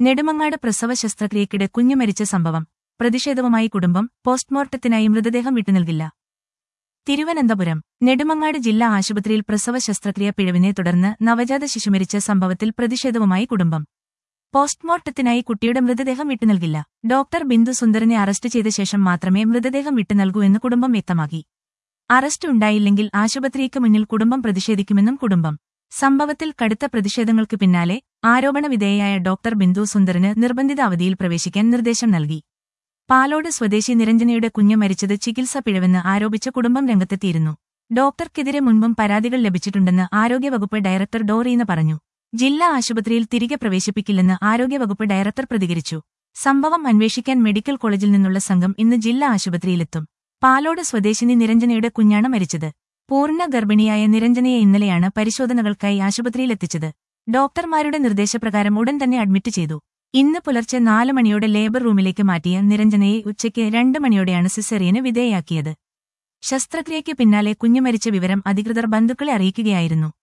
നെടുമങ്ങാട് പ്രസവ ശസ്ത്രക്രിയക്കിടെ കുഞ്ഞു മരിച്ച സംഭവം പ്രതിഷേധവുമായി കുടുംബം പോസ്റ്റ്മോർട്ടത്തിനായി മൃതദേഹം വിട്ടുനൽകില്ല തിരുവനന്തപുരം നെടുമങ്ങാട് ജില്ലാ ആശുപത്രിയിൽ പ്രസവ ശസ്ത്രക്രിയ പിഴവിനെ തുടർന്ന് നവജാത ശിശു മരിച്ച സംഭവത്തിൽ പ്രതിഷേധവുമായി കുടുംബം പോസ്റ്റ്മോർട്ടത്തിനായി കുട്ടിയുടെ മൃതദേഹം വിട്ടുനൽകില്ല ഡോക്ടർ ബിന്ദു സുന്ദറിനെ അറസ്റ്റ് ചെയ്ത ശേഷം മാത്രമേ മൃതദേഹം വിട്ടുനൽകൂ എന്ന് കുടുംബം വ്യക്തമാക്കി അറസ്റ്റ് ഉണ്ടായില്ലെങ്കിൽ ആശുപത്രിക്ക് മുന്നിൽ കുടുംബം പ്രതിഷേധിക്കുമെന്നും കുടുംബം സംഭവത്തിൽ കടുത്ത പ്രതിഷേധങ്ങൾക്ക് പിന്നാലെ ആരോപണ വിധേയയായ ഡോക്ടർ ബിന്ദു സുന്ദറിന് നിർബന്ധിത അവധിയിൽ പ്രവേശിക്കാൻ നിർദ്ദേശം നൽകി പാലോട് സ്വദേശി നിരഞ്ജനയുടെ കുഞ്ഞ് മരിച്ചത് ചികിത്സ പിഴവെന്ന് ആരോപിച്ച കുടുംബം രംഗത്തെത്തിയിരുന്നു ഡോക്ടർക്കെതിരെ മുൻപും പരാതികൾ ലഭിച്ചിട്ടുണ്ടെന്ന് ആരോഗ്യവകുപ്പ് ഡയറക്ടർ ഡോറീന്ന് പറഞ്ഞു ജില്ലാ ആശുപത്രിയിൽ തിരികെ പ്രവേശിപ്പിക്കില്ലെന്ന് ആരോഗ്യവകുപ്പ് ഡയറക്ടർ പ്രതികരിച്ചു സംഭവം അന്വേഷിക്കാൻ മെഡിക്കൽ കോളേജിൽ നിന്നുള്ള സംഘം ഇന്ന് ജില്ലാ ആശുപത്രിയിലെത്തും പാലോട് സ്വദേശിനി നിരഞ്ജനയുടെ കുഞ്ഞാണ് മരിച്ചത് പൂർണ്ണ ഗർഭിണിയായ നിരഞ്ജനയെ ഇന്നലെയാണ് പരിശോധനകൾക്കായി ആശുപത്രിയിലെത്തിച്ചത് ഡോക്ടർമാരുടെ നിർദ്ദേശപ്രകാരം ഉടൻ തന്നെ അഡ്മിറ്റ് ചെയ്തു ഇന്ന് പുലർച്ചെ നാല് മണിയോടെ ലേബർ റൂമിലേക്ക് മാറ്റിയ നിരഞ്ജനയെ ഉച്ചയ്ക്ക് രണ്ട് മണിയോടെയാണ് സിസേറിയന് വിധേയയാക്കിയത് ശസ്ത്രക്രിയയ്ക്ക് പിന്നാലെ കുഞ്ഞു മരിച്ച വിവരം അധികൃതർ ബന്ധുക്കളെ അറിയിക്കുകയായിരുന്നു